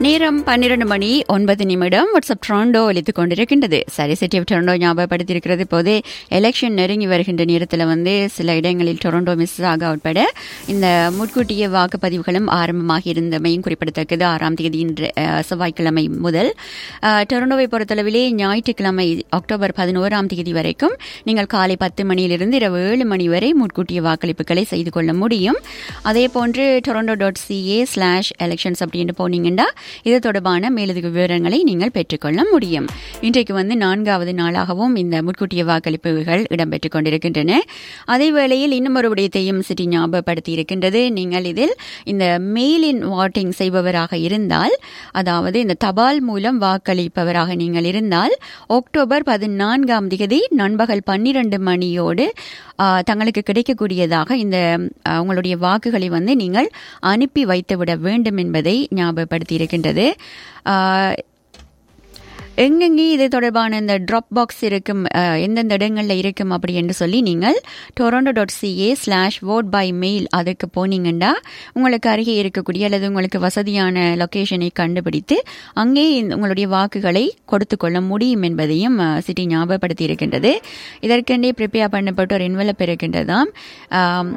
நேரம் பன்னிரண்டு மணி ஒன்பது நிமிடம் வாட்ஸ்அப் ட்ராண்டோ ஒலித்துக் கொண்டிருக்கின்றது சரி சிட்டி ஆஃப் டொரண்டோ ஞாபகப்படுத்தியிருக்கிறது இப்போது எலெக்ஷன் நெருங்கி வருகின்ற நேரத்தில் வந்து சில இடங்களில் டொரண்டோ மிஸ் ஆக உட்பட இந்த முன்கூட்டிய வாக்குப்பதிவுகளும் ஆரம்பமாக இருந்தமையும் குறிப்பிடத்தக்கது ஆறாம் தேதி இன்று அஹ், செவ்வாய்க்கிழமை முதல் அஹ், டொரண்டோவை பொறுத்தளவிலே ஞாயிற்றுக்கிழமை அக்டோபர் பதினோராம் தேதி வரைக்கும் நீங்கள் காலை பத்து மணியிலிருந்து இரவு ஏழு மணி வரை முன்கூட்டிய வாக்களிப்புகளை செய்து கொள்ள முடியும் அதே போன்று Toronto dot CA slash elections அப்படின்னு போனீங்கன்னா இது தொடர்பான மேலதிக விவரங்களை நீங்கள் பெற்றுக்கொள்ள முடியும் இன்றைக்கு வந்து நான்காவது நாளாகவும் இந்த முன்கூட்டிய வாக்களிப்புகள் இடம்பெற்றுக் கொண்டிருக்கின்றன அதே வேளையில் இன்னும் ஒரு விடயத்தையும் சிட்டி ஞாபகப்படுத்தி இருக்கின்றது நீங்கள் இதில் இந்த மெயிலின் வாட்டிங் செய்பவராக இருந்தால் அதாவது இந்த தபால் மூலம் வாக்களிப்பவராக நீங்கள் இருந்தால் அக்டோபர் பதினான்காம் தேதி நண்பகல் பன்னிரண்டு மணியோடு ஆ, தங்களுக்கு கிடைக்கக்கூடியதாக இந்த ஆ, உங்களுடைய வாக்குகளை வந்து நீங்கள் அனுப்பி வைத்துவிட வேண்டும் என்பதை ஞாபகப்படுத்தி இருக்கின்றது ஆ, எங்கெங்கே இது தொடர்பான இந்த ட்ராப் பாக்ஸ் இருக்கும் அஹ், எந்தெந்த இடங்களில் இருக்கும் அப்படி என்று சொல்லி நீங்கள் Toronto dot CA slash vote by mail அதுக்கு போனீங்கன்னா உங்களுக்கு அருகே இருக்கக்கூடிய அல்லது உங்களுக்கு வசதியான லொக்கேஷனை கண்டுபிடித்து அங்கே இந்த- உங்களுடைய வாக்குகளை கொடுத்து கொள்ள முடியும் என்பதையும் சிட்டி ஞாபகப்படுத்தி இருக்கின்றது இதற்கெண்டே ப்ரிப்பேர் பண்ணப்பட்ட ஒரு என்வலப் இருக்கின்றதாம் ஆம்,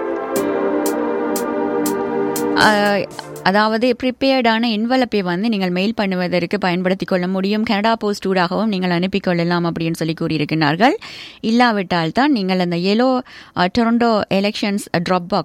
ஆஹ், அதாவது ப்ரிப்பேர்டான என்வலப்பை வந்து நீங்கள் மெயில் பண்ணுவதற்கு பயன்படுத்திக் கொள்ள முடியும் கனடா போஸ்ட் ஊடாகவும் நீங்கள் அனுப்பிக் கொள்ளலாம் அப்படின்னு சொல்லி கூறியிருக்கிறார்கள் இல்லாவிட்டால் தான் நீங்கள் அந்த எலோ டொரண்டோ எலெக்ஷன்ஸ் ட்ராப் பாக்ஸ்